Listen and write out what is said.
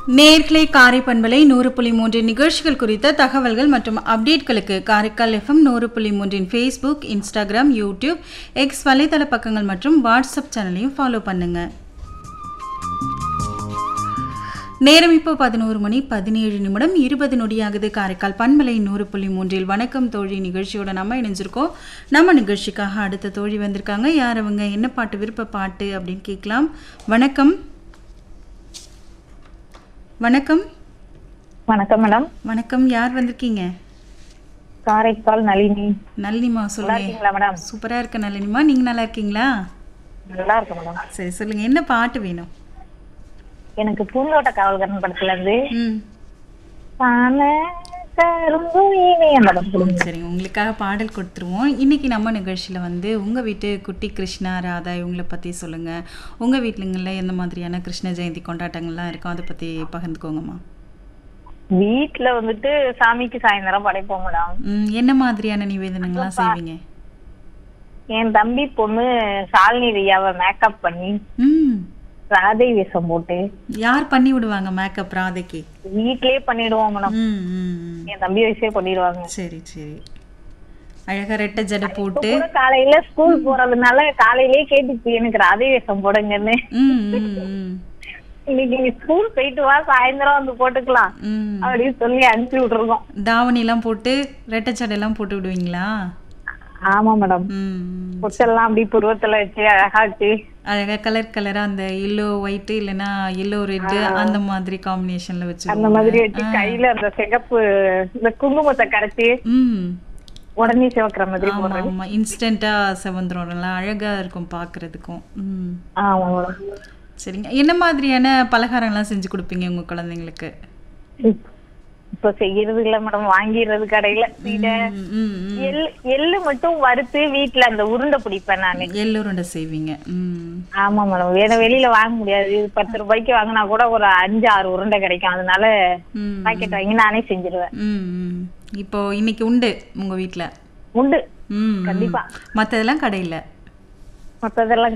நேர்களை காரை பண்பலை நூறு புள்ளி மூன்று நிகழ்ச்சிகள் குறித்த தகவல்கள் மற்றும் அப்டேட்களுக்கு காரைக்கால் எஃப்எம் நூறு புள்ளி மூன்றின் ஃபேஸ்புக் இன்ஸ்டாகிராம் யூடியூப் எக்ஸ் வலைதள பக்கங்கள் மற்றும் வாட்ஸ்அப் சேனலையும் ஃபாலோ பண்ணுங்க நேரம் இப்போ பதினோரு மணி பதினேழு நிமிடம் இருபது நொடியாகுது காரைக்கால் பண்பலை நூறு புள்ளி மூன்றில் வணக்கம் தோழி நிகழ்ச்சியோட நம்ம இணைஞ்சிருக்கோம் நம்ம நிகழ்ச்சிக்காக அடுத்த தோழி வந்திருக்காங்க யார் அவங்க என்ன பாட்டு விருப்ப பாட்டு அப்படின்னு கேட்கலாம் வணக்கம் வணக்கம் வணக்கம் மேடம் வணக்கம் யார் வந்திருக்கீங்க காரைக்கால் நளினி நளினிமா நல்லா சொல்லுங்க இருக்கீங்களா மேடம் சூப்பரா இருக்க நளினிமா நீங்க நல்லா இருக்கீங்களா நல்லா இருக்கு மேடம் சரி சொல்லுங்க என்ன பாட்டு வேணும் எனக்கு பூந்தோட்ட காவல்கரன் படத்துல இருந்து ம் தானே கருங்குயிலே அந்த படம் கொடுங்க சரிங்க உங்களுக்காக பாடல் கொடுத்துருவோம் இன்னைக்கு நம்ம நிகழ்ச்சியில வந்து உங்க வீட்டு குட்டி கிருஷ்ணா ராதா இவங்கள பத்தி சொல்லுங்க உங்க வீட்டுலங்களில் எந்த மாதிரியான கிருஷ்ண ஜெயந்தி கொண்டாட்டங்கள்லாம் இருக்கும் அதை பத்தி பகிர்ந்துக்கோங்கம்மா வீட்டுல வந்துட்டு சாமிக்கு சாயந்தரம் படைப்போம் மேடம் ம், என்ன மாதிரியான நிவேதனங்கள்லாம் செய்வீங்க என் தம்பி பொண்ணு சாலினி ரியாவை மேக்கப் பண்ணி ம் ராதை வேஷம் போட்டு யார் பண்ணி விடுவாங்க மேக்கப் ராதைக்கு வீட்லயே பண்ணிடுவோம் மேடம் ம் ம் ம். என் தம்பி வயசே பண்ணிடுவாங்க சரி சரி அழகா ரெட்டை ஜடை இப்ப போட்டு கூட காலையில ஸ்கூல் போறதுனால காலையிலேயே கேட்டுச்சு எனக்கு ராதை வேஷம் போடுங்கன்னு ம் ம் ம் இன்னைக்கு நீ ஸ்கூல் போயிட்டு வா சாயந்தரம் வந்து போட்டுக்கலாம் ம் அப்படின்னு சொல்லி அனுப்பி விட்டுருக்கோம் தாவணிலாம் போட்டு ரெட்டை சடையெல்லாம் போட்டு விடுவீங்களா ஆமா மேடம் ம் ம். பொட்டெல்லாம் அப்படி புருவத்துல வச்சு அழகா வச்சு அழகா கலர் கலரா அந்த எல்லோ ஒயிட் இல்லைன்னா எல்லோ ரெட் அந்த மாதிரி காம்பினேஷன்ல வச்சு அந்த மாதிரி வச்சு கையில அந்த சிகப்பு இந்த குங்குமத்தை கரைச்சி ம் உடனே சிவக்கிற மாதிரி ஆமா போடுறது ஆமா இன்ஸ்டன்ட்டா செவந்துரும் நல்லா அழகா இருக்கும் பார்க்கிறதுக்கும் ம் ஆமா மேடம் சரிங்க என்ன மாதிரியான பலகாரம்லாம் செஞ்சு கொடுப்பீங்க உங்க குழந்தைங்களுக்கு இப்ப செய்யறது இல்ல மேடம் வாங்கிடுறது கடையில வீட ம், ம், ம். எள்ளு எள்ளு மட்டும் வறுத்து வீட்டுல அந்த உருண்டை பிடிப்பேன் நானு எள்ளுருண்டை செய்வீங்க ம் ஆமா மேடம் வேற வெளியில வாங்க முடியாது இது பத்து ரூபாய்க்கு வாங்கினா கூட ஒரு அஞ்சு ஆறு உருண்டை கிடைக்கும் அதனால ம் பாக்கெட் வாங்கி நானே செஞ்சிருவேன் ம் ம். இப்போ இன்னைக்கு உண்டு உங்க வீட்ல உண்டு ம் கண்டிப்பா. மற்றதெல்லாம் கடையில் மத்ததெல்லாம்